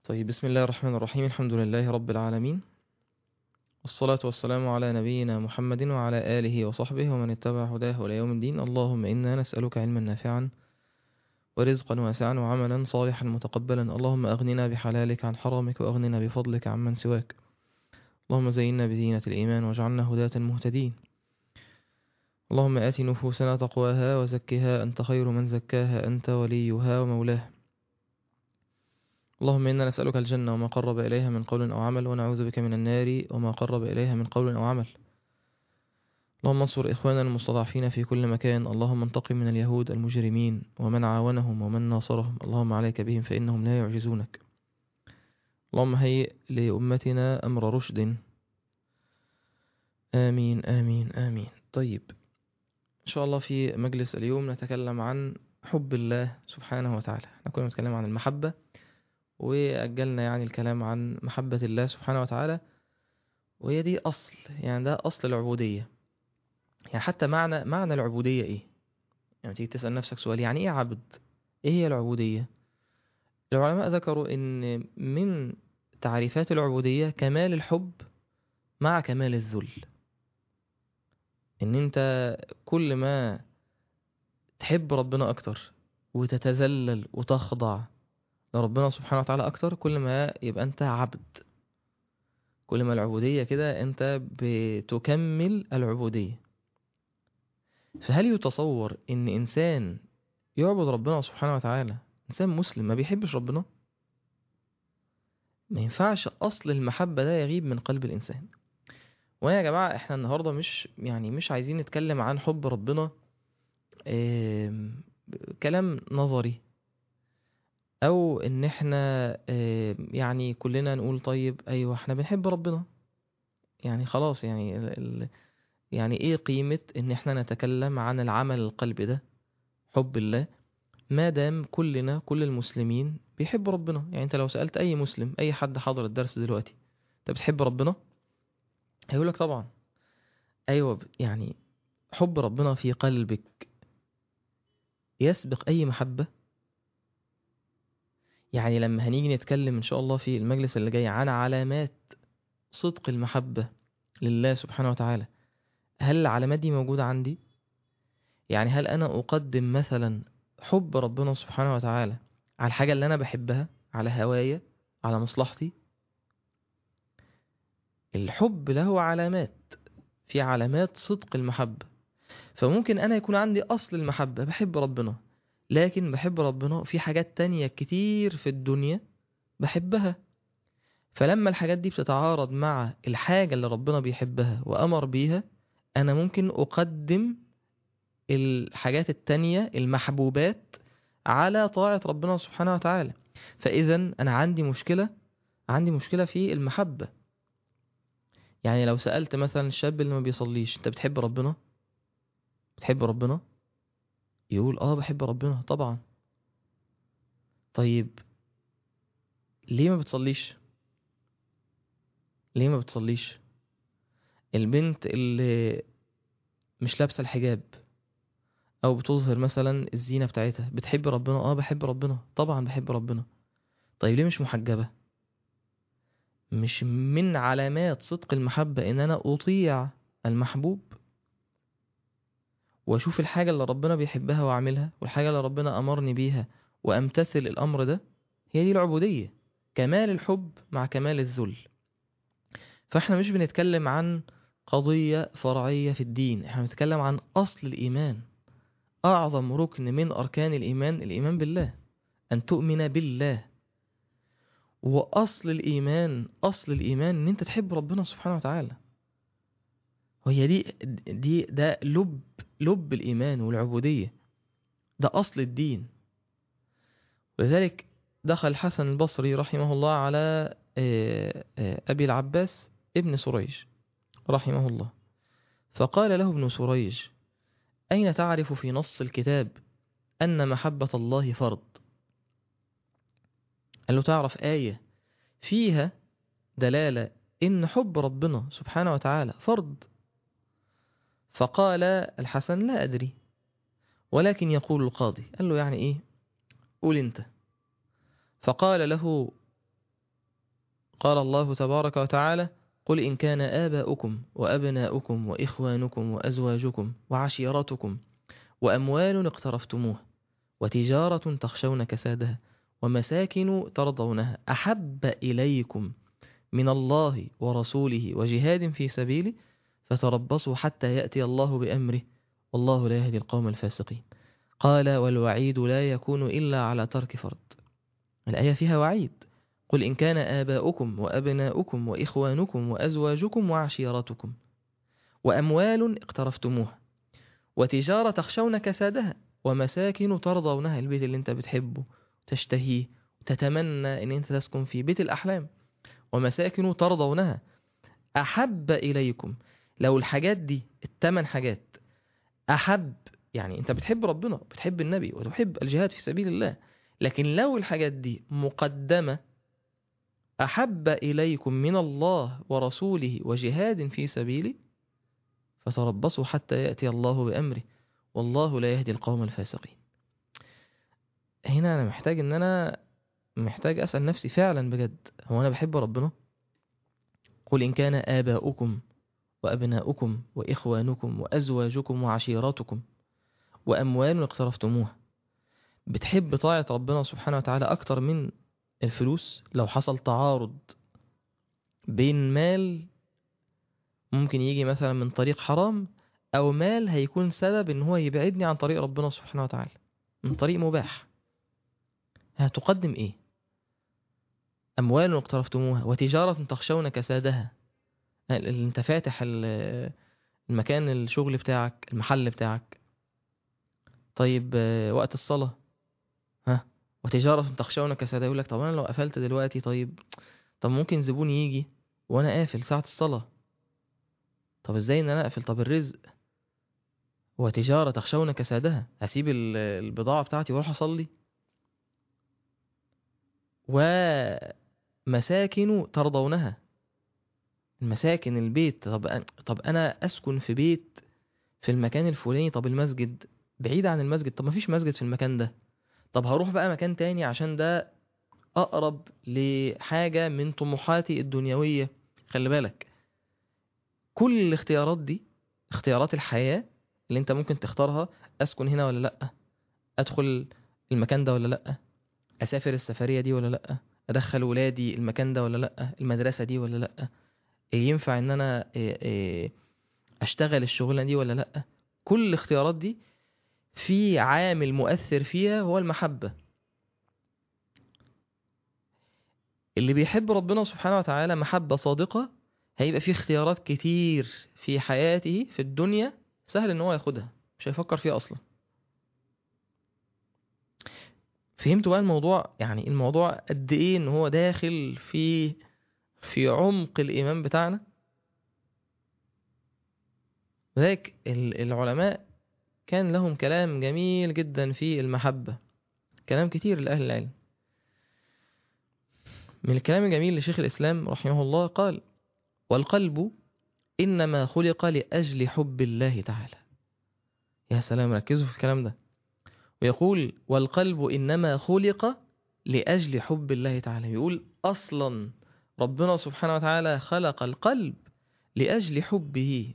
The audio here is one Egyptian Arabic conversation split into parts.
طيب بسم الله الرحمن الرحيم الحمد لله رب العالمين والصلاة والسلام على نبينا محمد وعلى آله وصحبه ومن اتبع هداه إلى يوم الدين اللهم إنا نسألك علما نافعا ورزقا واسعا وعملا صالحا متقبلا اللهم أغننا بحلالك عن حرامك وأغننا بفضلك عمن سواك اللهم زينا بزينة الإيمان واجعلنا هداة مهتدين اللهم آت نفوسنا تقواها وزكها أنت خير من زكاها أنت وليها ومولاها اللهم إنا نسألك الجنة وما قرب إليها من قول أو عمل ونعوذ بك من النار وما قرب إليها من قول أو عمل اللهم انصر إخواننا المستضعفين في كل مكان اللهم انتقم من اليهود المجرمين ومن عاونهم ومن ناصرهم اللهم عليك بهم فإنهم لا يعجزونك اللهم هيئ لأمتنا أمر رشد آمين آمين آمين طيب إن شاء الله في مجلس اليوم نتكلم عن حب الله سبحانه وتعالى احنا كنا بنتكلم عن المحبة وأجلنا يعني الكلام عن محبة الله سبحانه وتعالى وهي دي أصل يعني ده أصل العبودية يعني حتى معنى معنى العبودية إيه يعني تيجي تسأل نفسك سؤال يعني إيه عبد إيه هي العبودية العلماء ذكروا إن من تعريفات العبودية كمال الحب مع كمال الذل إن أنت كل ما تحب ربنا أكتر وتتذلل وتخضع لربنا سبحانه وتعالى أكتر كل ما يبقى أنت عبد كل ما العبودية كده أنت بتكمل العبودية فهل يتصور إن إنسان يعبد ربنا سبحانه وتعالى إنسان مسلم ما بيحبش ربنا ما ينفعش أصل المحبة ده يغيب من قلب الإنسان ويا جماعة إحنا النهاردة مش يعني مش عايزين نتكلم عن حب ربنا كلام نظري او ان احنا يعني كلنا نقول طيب ايوه احنا بنحب ربنا يعني خلاص يعني ال يعني ايه قيمة ان احنا نتكلم عن العمل القلبي ده حب الله ما دام كلنا كل المسلمين بيحبوا ربنا يعني انت لو سألت اي مسلم اي حد حاضر الدرس دلوقتي انت بتحب ربنا هيقول لك طبعا ايوه يعني حب ربنا في قلبك يسبق اي محبه يعني لما هنيجي نتكلم إن شاء الله في المجلس اللي جاي عن علامات صدق المحبة لله سبحانه وتعالى هل العلامات دي موجودة عندي؟ يعني هل أنا أقدم مثلا حب ربنا سبحانه وتعالى على الحاجة اللي أنا بحبها على هوايا على مصلحتي الحب له علامات في علامات صدق المحبة فممكن أنا يكون عندي أصل المحبة بحب ربنا لكن بحب ربنا في حاجات تانية كتير في الدنيا بحبها فلما الحاجات دي بتتعارض مع الحاجة اللي ربنا بيحبها وأمر بيها أنا ممكن أقدم الحاجات التانية المحبوبات على طاعة ربنا سبحانه وتعالى فإذا أنا عندي مشكلة عندي مشكلة في المحبة يعني لو سألت مثلا الشاب اللي ما بيصليش أنت بتحب ربنا؟ بتحب ربنا؟ يقول اه بحب ربنا طبعا طيب ليه ما بتصليش ليه ما بتصليش البنت اللي مش لابسه الحجاب او بتظهر مثلا الزينه بتاعتها بتحب ربنا اه بحب ربنا طبعا بحب ربنا طيب ليه مش محجبه مش من علامات صدق المحبه ان انا اطيع المحبوب واشوف الحاجة اللي ربنا بيحبها واعملها والحاجة اللي ربنا امرني بيها وامتثل الامر ده هي دي العبودية كمال الحب مع كمال الذل فاحنا مش بنتكلم عن قضية فرعية في الدين احنا بنتكلم عن اصل الايمان اعظم ركن من اركان الايمان الايمان بالله ان تؤمن بالله واصل الايمان اصل الايمان ان انت تحب ربنا سبحانه وتعالى وهي دي دي ده لب لب الإيمان والعبودية ده أصل الدين ولذلك دخل الحسن البصري رحمه الله على أبي العباس ابن سريج رحمه الله فقال له ابن سريج أين تعرف في نص الكتاب أن محبة الله فرض قال له تعرف آية فيها دلالة إن حب ربنا سبحانه وتعالى فرض فقال الحسن لا أدري ولكن يقول القاضي قال له يعني إيه قول أنت فقال له قال الله تبارك وتعالى قل إن كان آباؤكم وأبناؤكم وإخوانكم وأزواجكم وعشيرتكم وأموال اقترفتموها وتجارة تخشون كسادها ومساكن ترضونها أحب إليكم من الله ورسوله وجهاد في سبيله فتربصوا حتى يأتي الله بأمره والله لا يهدي القوم الفاسقين قال والوعيد لا يكون إلا على ترك فرض الآية فيها وعيد قل إن كان آباؤكم وأبناؤكم وإخوانكم وأزواجكم وعشيرتكم وأموال اقترفتموها وتجارة تخشون كسادها ومساكن ترضونها البيت اللي انت بتحبه تشتهيه تتمنى ان انت تسكن فيه بيت الأحلام ومساكن ترضونها أحب إليكم لو الحاجات دي الثمان حاجات أحب يعني أنت بتحب ربنا بتحب النبي وتحب الجهاد في سبيل الله لكن لو الحاجات دي مقدمة أحب إليكم من الله ورسوله وجهاد في سبيله فتربصوا حتى يأتي الله بأمره والله لا يهدي القوم الفاسقين هنا أنا محتاج إن أنا محتاج أسأل نفسي فعلا بجد هو أنا بحب ربنا قل إن كان آباؤكم وأبناؤكم وإخوانكم وأزواجكم وعشيراتكم وأموال اقترفتموها بتحب طاعة ربنا سبحانه وتعالى أكتر من الفلوس لو حصل تعارض بين مال ممكن يجي مثلا من طريق حرام أو مال هيكون سبب إن هو يبعدني عن طريق ربنا سبحانه وتعالى من طريق مباح هتقدم إيه أموال اقترفتموها وتجارة تخشون كسادها اللي انت فاتح المكان الشغل بتاعك المحل بتاعك طيب وقت الصلاة ها وتجارة تخشون كسادها يقول لك طب أنا لو قفلت دلوقتي طيب طب ممكن زبون يجي وأنا قافل ساعة الصلاة طب ازاي ان انا اقفل طب الرزق وتجارة تخشون كسادها هسيب البضاعة بتاعتي واروح اصلي ومساكن ترضونها المساكن البيت طب أنا, طب انا اسكن في بيت في المكان الفلاني طب المسجد بعيد عن المسجد طب مفيش مسجد في المكان ده طب هروح بقى مكان تاني عشان ده اقرب لحاجة من طموحاتي الدنيوية خلي بالك كل الاختيارات دي اختيارات الحياة اللي انت ممكن تختارها اسكن هنا ولا لا ادخل المكان ده ولا لا اسافر السفرية دي ولا لا ادخل ولادي المكان ده ولا لا المدرسة دي ولا لا ينفع ان انا اشتغل الشغلانة دي ولا لا كل الاختيارات دي في عامل مؤثر فيها هو المحبة اللي بيحب ربنا سبحانه وتعالى محبة صادقة هيبقى فيه اختيارات كتير في حياته في الدنيا سهل ان هو ياخدها مش هيفكر فيها اصلا فهمتوا بقى الموضوع يعني الموضوع قد ايه ان هو داخل في في عمق الايمان بتاعنا ذلك العلماء كان لهم كلام جميل جدا في المحبة كلام كتير لأهل العلم من الكلام الجميل لشيخ الإسلام رحمه الله قال والقلب إنما خلق لأجل حب الله تعالى يا سلام ركزوا في الكلام ده ويقول والقلب إنما خلق لأجل حب الله تعالى يقول أصلا ربنا سبحانه وتعالى خلق القلب لأجل حبه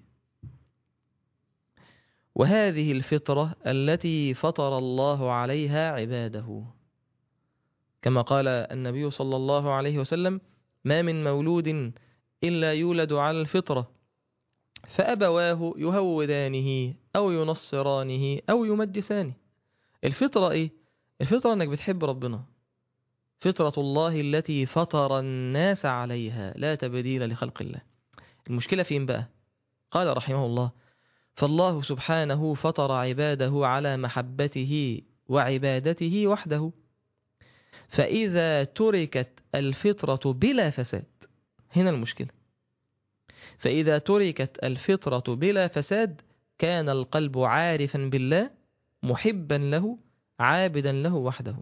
وهذه الفطرة التي فطر الله عليها عباده كما قال النبي صلى الله عليه وسلم ما من مولود إلا يولد على الفطرة فأبواه يهودانه أو ينصرانه أو يمجسانه الفطرة إيه؟ الفطرة أنك بتحب ربنا فطرة الله التي فطر الناس عليها لا تبديل لخلق الله المشكلة فين بقى؟ قال رحمه الله فالله سبحانه فطر عباده على محبته وعبادته وحده فإذا تركت الفطرة بلا فساد هنا المشكلة فإذا تركت الفطرة بلا فساد كان القلب عارفا بالله محبا له عابدا له وحده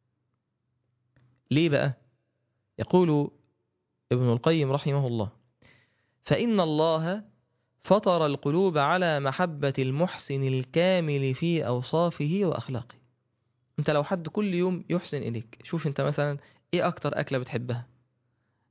ليه بقى يقول ابن القيم رحمه الله فإن الله فطر القلوب على محبة المحسن الكامل في أوصافه وأخلاقه انت لو حد كل يوم يحسن إليك شوف انت مثلا ايه أكتر أكلة بتحبها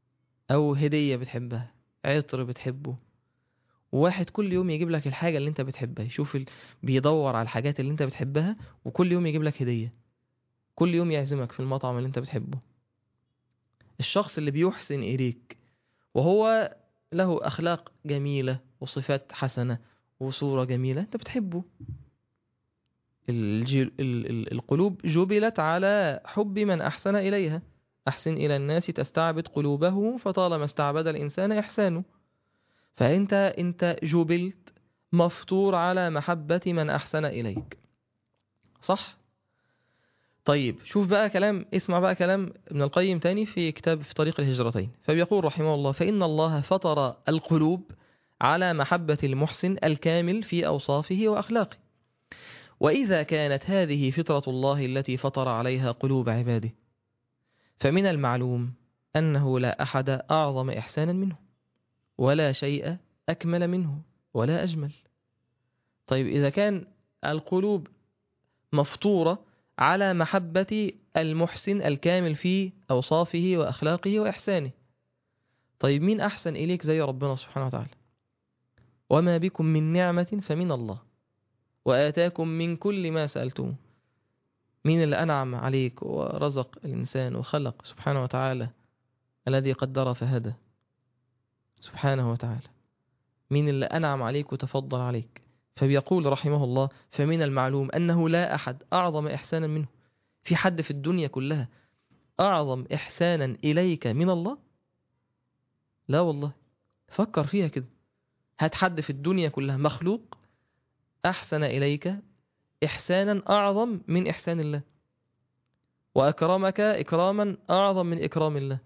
أو هدية بتحبها عطر بتحبه وواحد كل يوم يجيب لك الحاجة اللي انت بتحبها يشوف ال... بيدور على الحاجات اللي انت بتحبها وكل يوم يجيب لك هدية كل يوم يعزمك في المطعم اللي انت بتحبه الشخص اللي بيحسن إليك وهو له أخلاق جميلة وصفات حسنة وصورة جميلة انت بتحبه الجل... ال... ال... القلوب جبلت على حب من أحسن إليها أحسن إلى الناس تستعبد قلوبه فطالما استعبد الإنسان إحسانه فأنت أنت جبلت مفطور على محبة من أحسن إليك صح؟ طيب شوف بقى كلام اسمع بقى كلام ابن القيم تاني في كتاب في طريق الهجرتين فبيقول رحمه الله فإن الله فطر القلوب على محبة المحسن الكامل في أوصافه وأخلاقه وإذا كانت هذه فطرة الله التي فطر عليها قلوب عباده فمن المعلوم أنه لا أحد أعظم إحسانا منه ولا شيء أكمل منه ولا أجمل طيب إذا كان القلوب مفطورة على محبة المحسن الكامل في أوصافه وأخلاقه وإحسانه طيب مين أحسن إليك زي ربنا سبحانه وتعالى وما بكم من نعمة فمن الله وآتاكم من كل ما سألتم مين اللي أنعم عليك ورزق الإنسان وخلق سبحانه وتعالى الذي قدر فهدى سبحانه وتعالى مين اللي أنعم عليك وتفضل عليك فبيقول رحمه الله فمن المعلوم أنه لا أحد أعظم إحسانا منه في حد في الدنيا كلها أعظم إحسانا إليك من الله لا والله فكر فيها كده هات حد في الدنيا كلها مخلوق أحسن إليك إحسانا أعظم من إحسان الله وأكرمك إكراما أعظم من إكرام الله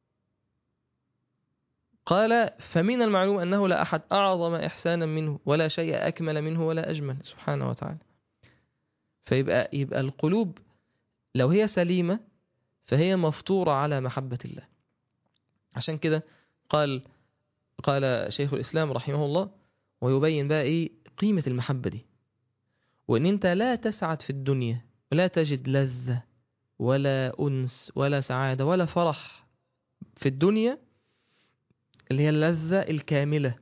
قال فمن المعلوم أنه لا أحد أعظم إحسانا منه ولا شيء أكمل منه ولا أجمل سبحانه وتعالى فيبقى يبقى القلوب لو هي سليمة فهي مفطورة على محبة الله عشان كده قال قال شيخ الإسلام رحمه الله ويبين بقى إيه قيمة المحبة دي وإن أنت لا تسعد في الدنيا ولا تجد لذة ولا أنس ولا سعادة ولا فرح في الدنيا اللي هي اللذة الكاملة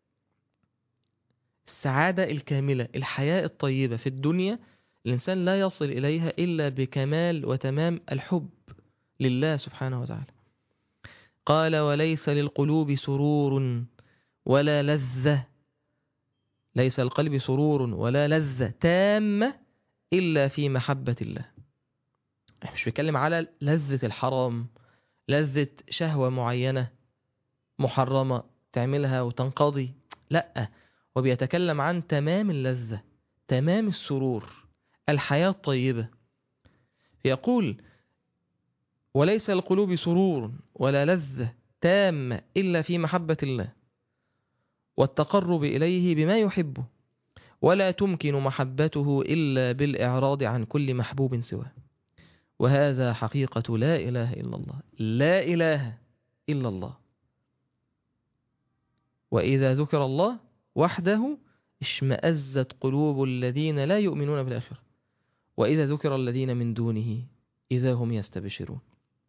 السعادة الكاملة الحياة الطيبة في الدنيا الإنسان لا يصل إليها إلا بكمال وتمام الحب لله سبحانه وتعالى قال وليس للقلوب سرور ولا لذة ليس القلب سرور ولا لذة تامة إلا في محبة الله مش بيتكلم على لذة الحرام لذة شهوة معينة محرمة تعملها وتنقضي لا وبيتكلم عن تمام اللذة تمام السرور الحياة الطيبة يقول وليس القلوب سرور ولا لذة تامة إلا في محبة الله والتقرب إليه بما يحبه ولا تمكن محبته إلا بالإعراض عن كل محبوب سواه وهذا حقيقة لا إله إلا الله لا إله إلا الله وإذا ذكر الله وحده اشمأزت قلوب الذين لا يؤمنون بالآخرة وإذا ذكر الذين من دونه إذا هم يستبشرون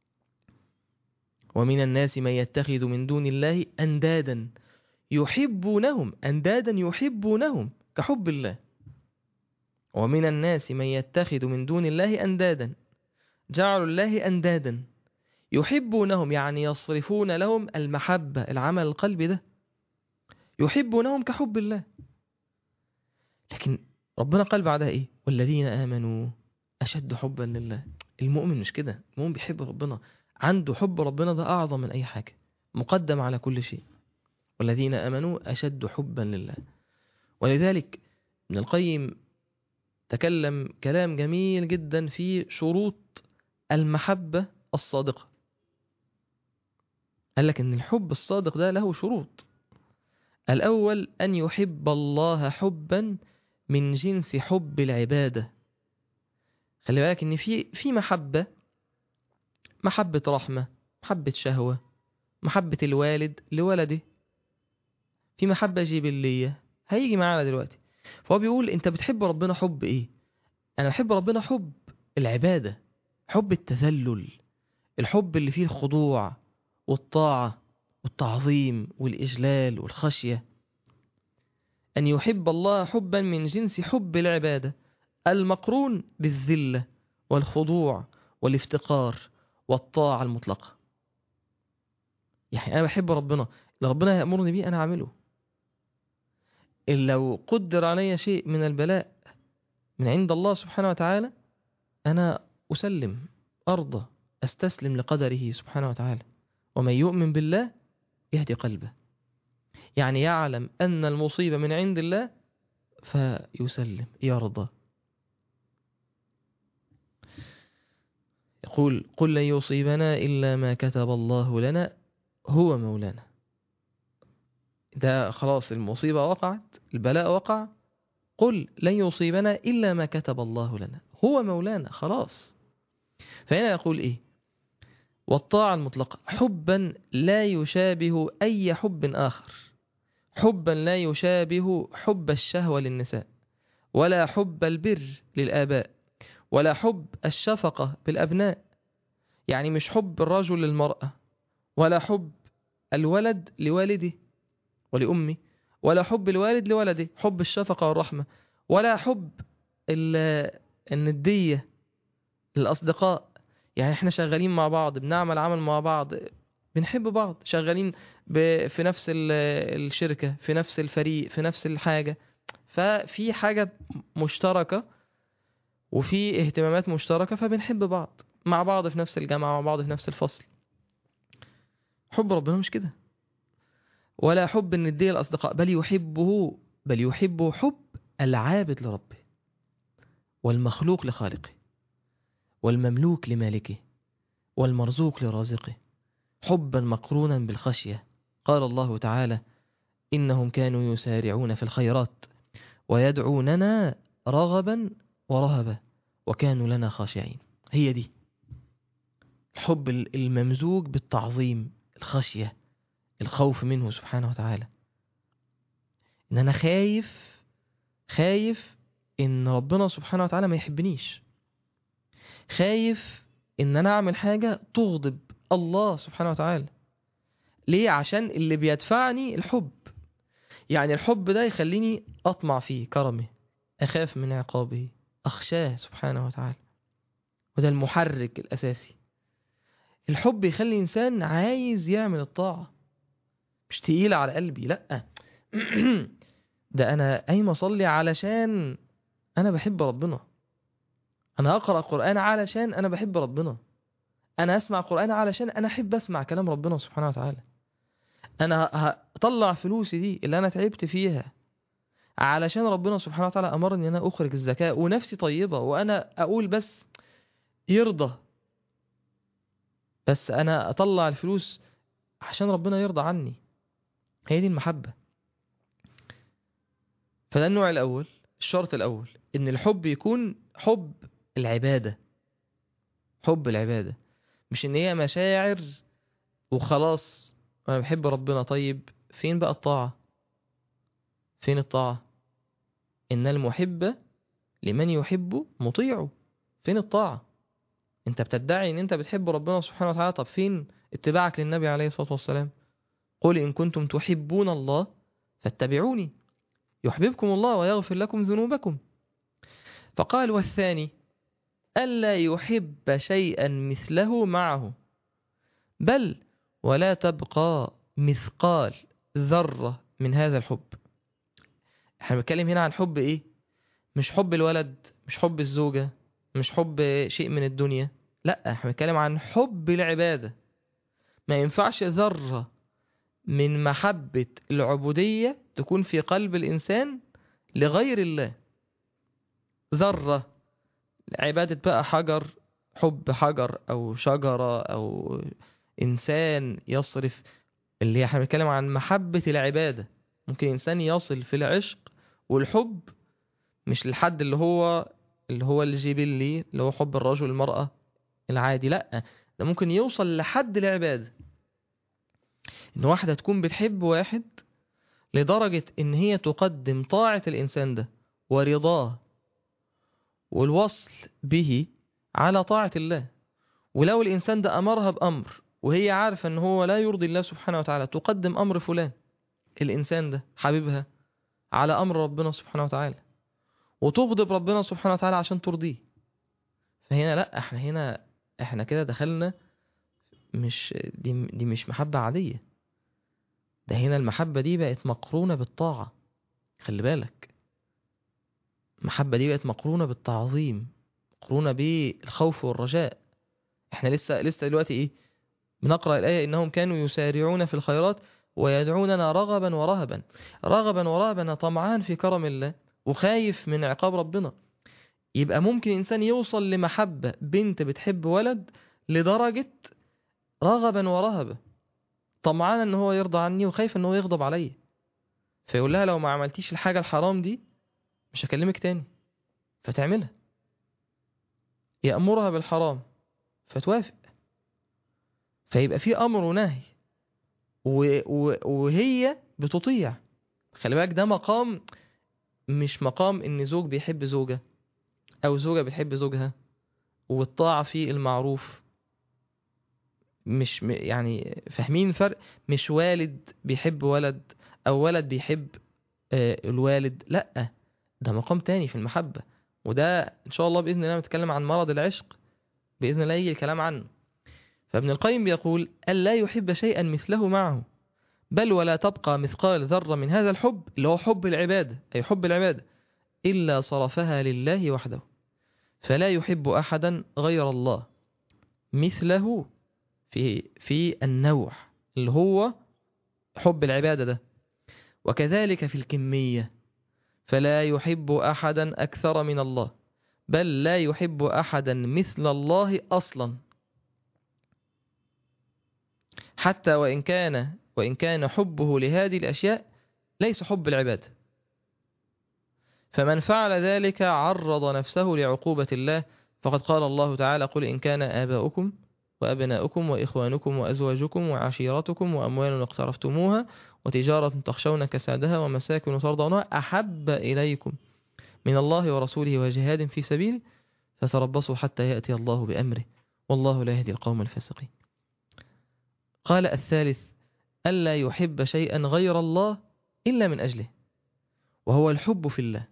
ومن الناس من يتخذ من دون الله أندادا يحبونهم أندادا يحبونهم كحب الله ومن الناس من يتخذ من دون الله أندادا جعلوا الله أندادا يحبونهم يعني يصرفون لهم المحبة العمل القلبي ده يحبونهم كحب الله لكن ربنا قال بعدها ايه والذين آمنوا أشد حبا لله المؤمن مش كده المؤمن بيحب ربنا عنده حب ربنا ده أعظم من أي حاجة مقدم على كل شيء والذين آمنوا أشد حبا لله ولذلك ابن القيم تكلم كلام جميل جدا في شروط المحبة الصادقة قال لك ان الحب الصادق ده له شروط الأول أن يحب الله حبا من جنس حب العبادة خلي بالك ان في في محبة محبة رحمة محبة شهوة محبة الوالد لولده في محبة جبلية هيجي معانا دلوقتي فهو بيقول انت بتحب ربنا حب ايه انا بحب ربنا حب العبادة حب التذلل الحب اللي فيه الخضوع والطاعة والتعظيم والإجلال والخشية أن يحب الله حبا من جنس حب العبادة المقرون بالذلة والخضوع والافتقار والطاعة المطلقة يعني أنا بحب ربنا اللي ربنا يأمرني بيه أنا أعمله إلا لو قدر علي شيء من البلاء من عند الله سبحانه وتعالى أنا أسلم أرضى أستسلم لقدره سبحانه وتعالى ومن يؤمن بالله يهدي قلبه يعني يعلم أن المصيبة من عند الله فيسلم يرضى يقول قل لن يصيبنا إلا ما كتب الله لنا هو مولانا ده خلاص المصيبة وقعت البلاء وقع قل لن يصيبنا إلا ما كتب الله لنا هو مولانا خلاص فهنا يقول إيه والطاعة المطلقة حبا لا يشابه أي حب آخر حبا لا يشابه حب الشهوة للنساء ولا حب البر للآباء ولا حب الشفقة بالأبناء يعني مش حب الرجل للمرأة ولا حب الولد لوالده ولأمه ولا حب الوالد لولده حب الشفقة والرحمة ولا حب الندية للأصدقاء يعني احنا شغالين مع بعض بنعمل عمل مع بعض بنحب بعض شغالين في نفس الشركة في نفس الفريق في نفس الحاجة ففي حاجة مشتركة وفي اهتمامات مشتركة فبنحب بعض مع بعض في نفس الجامعة مع بعض في نفس الفصل حب ربنا مش كده ولا حب الندية الأصدقاء بل يحبه بل يحبه حب العابد لربه والمخلوق لخالقه والمملوك لمالكه والمرزوق لرازقه حبا مقرونا بالخشية قال الله تعالى إنهم كانوا يسارعون في الخيرات ويدعوننا رغبا ورهبا وكانوا لنا خاشعين هي دي الحب الممزوج بالتعظيم الخشية الخوف منه سبحانه وتعالى ان انا خايف خايف ان ربنا سبحانه وتعالى ما يحبنيش خايف ان انا اعمل حاجة تغضب الله سبحانه وتعالى ليه عشان اللي بيدفعني الحب يعني الحب ده يخليني اطمع فيه كرمه اخاف من عقابه اخشاه سبحانه وتعالى وده المحرك الاساسي الحب يخلي الانسان عايز يعمل الطاعه مش تقيلة على قلبي لأ ده أنا قايم أصلي علشان أنا بحب ربنا أنا أقرأ قرآن علشان أنا بحب ربنا أنا أسمع قرآن علشان أنا أحب أسمع كلام ربنا سبحانه وتعالى أنا هطلع فلوسي دي اللي أنا تعبت فيها علشان ربنا سبحانه وتعالى أمرني أن أنا أخرج الزكاة ونفسي طيبة وأنا أقول بس يرضى بس أنا أطلع الفلوس عشان ربنا يرضى عني هي دي المحبة فده النوع الأول الشرط الأول إن الحب يكون حب العبادة حب العبادة مش إن هي مشاعر وخلاص أنا بحب ربنا طيب فين بقى الطاعة فين الطاعة إن المحب لمن يحب مطيعه فين الطاعة انت بتدعي ان انت بتحب ربنا سبحانه وتعالى طب فين اتباعك للنبي عليه الصلاة والسلام قل إن كنتم تحبون الله فاتبعوني يحببكم الله ويغفر لكم ذنوبكم فقال والثاني ألا يحب شيئا مثله معه بل ولا تبقى مثقال ذرة من هذا الحب احنا بنتكلم هنا عن حب ايه مش حب الولد مش حب الزوجة مش حب شيء من الدنيا لا احنا بنتكلم عن حب العبادة ما ينفعش ذرة من محبة العبودية تكون في قلب الإنسان لغير الله ذرة عبادة بقى حجر حب حجر أو شجرة أو إنسان يصرف اللي احنا بنتكلم عن محبة العبادة ممكن إنسان يصل في العشق والحب مش للحد اللي هو اللي هو الجبلي اللي هو حب الرجل المرأة العادي لأ ده ممكن يوصل لحد العبادة إن واحدة تكون بتحب واحد لدرجة إن هي تقدم طاعة الإنسان ده ورضاه والوصل به على طاعة الله ولو الإنسان ده أمرها بأمر وهي عارفة ان هو لا يرضي الله سبحانه وتعالى تقدم امر فلان الانسان ده حبيبها على امر ربنا سبحانه وتعالى وتغضب ربنا سبحانه وتعالى عشان ترضيه فهنا لا احنا هنا احنا كده دخلنا مش دي, دي مش محبة عادية ده هنا المحبة دي بقت مقرونة بالطاعة خلي بالك المحبة دي بقت مقرونة بالتعظيم مقرونة بالخوف والرجاء احنا لسه لسه دلوقتي ايه بنقرأ الآية إنهم كانوا يسارعون في الخيرات ويدعوننا رغبا ورهبا رغبا ورهبا أنا طمعان في كرم الله وخايف من عقاب ربنا يبقى ممكن إنسان يوصل لمحبة بنت بتحب ولد لدرجة رغبا ورهبا طمعان ان هو يرضى عني وخايف ان هو يغضب عليا فيقول لها لو ما عملتيش الحاجة الحرام دي مش هكلمك تاني فتعملها يأمرها بالحرام فتوافق فيبقى في أمر ونهي و... و... وهي بتطيع خلي بالك ده مقام مش مقام ان زوج بيحب زوجة او زوجة بتحب زوجها والطاعة في المعروف مش يعني فاهمين الفرق مش والد بيحب ولد او ولد بيحب الوالد لا ده مقام تاني في المحبة وده ان شاء الله باذن الله نتكلم عن مرض العشق باذن الله يجي الكلام عنه فابن القيم بيقول ألا يحب شيئا مثله معه بل ولا تبقى مثقال ذرة من هذا الحب اللي هو حب العبادة أي حب العبادة إلا صرفها لله وحده فلا يحب أحدا غير الله مثله في في النوع اللي هو حب العبادة ده وكذلك في الكمية فلا يحب أحدا أكثر من الله بل لا يحب أحدا مثل الله أصلا حتى وإن كان وإن كان حبه لهذه الأشياء ليس حب العبادة فمن فعل ذلك عرض نفسه لعقوبة الله فقد قال الله تعالى قل إن كان آباؤكم وأبناؤكم وإخوانكم وأزواجكم وعشيرتكم وأموال اقترفتموها وتجارة تخشون كسادها ومساكن ترضونها أحب إليكم من الله ورسوله وجهاد في سبيله فتربصوا حتى يأتي الله بأمره والله لا يهدي القوم الفاسقين قال الثالث ألا يحب شيئا غير الله إلا من أجله وهو الحب في الله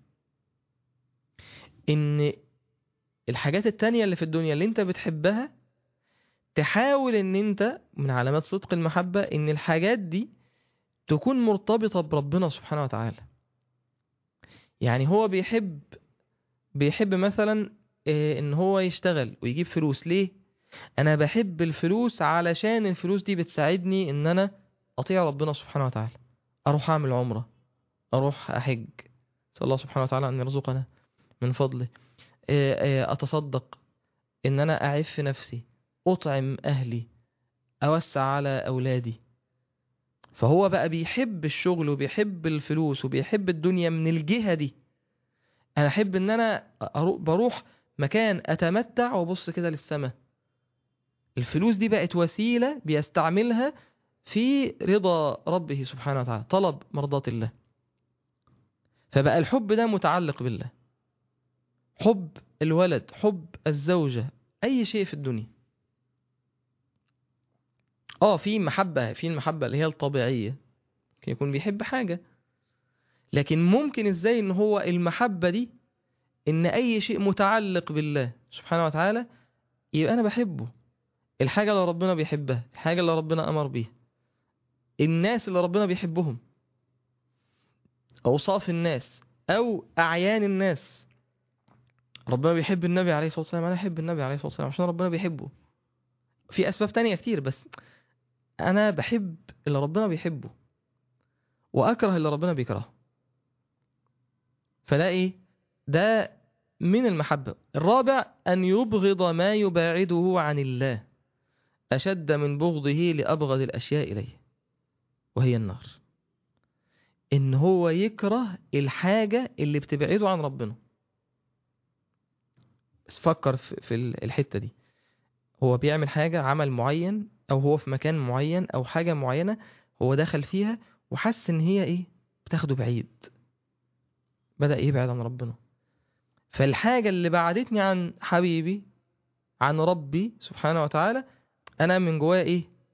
إن الحاجات التانية اللي في الدنيا اللي انت بتحبها تحاول ان انت من علامات صدق المحبة ان الحاجات دي تكون مرتبطة بربنا سبحانه وتعالى يعني هو بيحب بيحب مثلا ان هو يشتغل ويجيب فلوس ليه انا بحب الفلوس علشان الفلوس دي بتساعدني ان انا اطيع ربنا سبحانه وتعالى اروح اعمل عمرة اروح احج صلى الله سبحانه وتعالى ان يرزقنا من فضله اتصدق ان انا اعف نفسي اطعم اهلي اوسع على اولادي فهو بقى بيحب الشغل وبيحب الفلوس وبيحب الدنيا من الجهة دي انا احب ان انا بروح مكان اتمتع وابص كده للسماء الفلوس دي بقت وسيلة بيستعملها في رضا ربه سبحانه وتعالى طلب مرضات الله فبقى الحب ده متعلق بالله حب الولد حب الزوجة أي شيء في الدنيا اه في محبة في المحبة اللي هي الطبيعية ممكن يكون بيحب حاجة لكن ممكن ازاي ان هو المحبة دي ان اي شيء متعلق بالله سبحانه وتعالى يبقى انا بحبه الحاجة اللي ربنا بيحبها الحاجة اللي ربنا امر بيها الناس اللي ربنا بيحبهم اوصاف الناس او اعيان الناس ربنا بيحب النبي عليه الصلاة والسلام انا احب النبي عليه الصلاة والسلام عشان ربنا بيحبه في اسباب تانية كتير بس انا بحب اللي ربنا بيحبه واكره اللي ربنا بيكرهه فده ايه ده من المحبة الرابع ان يبغض ما يباعده عن الله اشد من بغضه لابغض الاشياء اليه وهي النار ان هو يكره الحاجة اللي بتبعده عن ربنا بس فكر في الحتة دي هو بيعمل حاجة عمل معين او هو في مكان معين او حاجة معينة هو دخل فيها وحس ان هي ايه بتاخده بعيد بدأ يبعد عن ربنا فالحاجة اللي بعدتني عن حبيبي عن ربي سبحانه وتعالى انا من جوايا ايه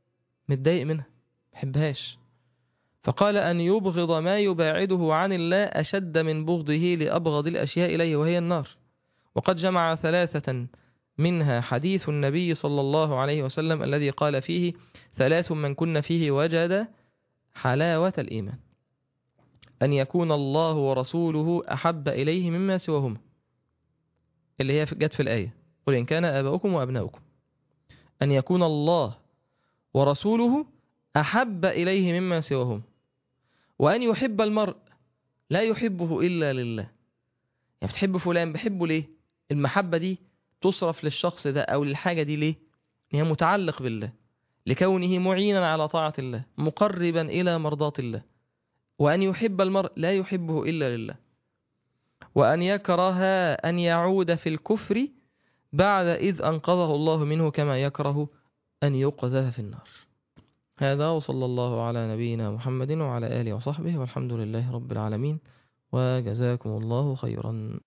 متضايق منها محبهاش فقال أن يبغض ما يباعده عن الله أشد من بغضه لأبغض الأشياء إليه وهي النار وقد جمع ثلاثة منها حديث النبي صلى الله عليه وسلم الذي قال فيه ثلاث من كن فيه وجد حلاوة الإيمان أن يكون الله ورسوله أحب إليه مما سواهما اللي هي جت في الآية قل إن كان آباؤكم وأبناؤكم أن يكون الله ورسوله أحب إليه مما سواهما وأن يحب المرء لا يحبه إلا لله يعني بتحب فلان بحبه ليه المحبة دي تصرف للشخص ده أو للحاجة دي ليه هي متعلق بالله لكونه معينا على طاعة الله مقربا إلى مرضاة الله وأن يحب المرء لا يحبه إلا لله وأن يكره أن يعود في الكفر بعد إذ أنقذه الله منه كما يكره أن يقذف في النار هذا وصلى الله على نبينا محمد وعلى آله وصحبه والحمد لله رب العالمين وجزاكم الله خيرا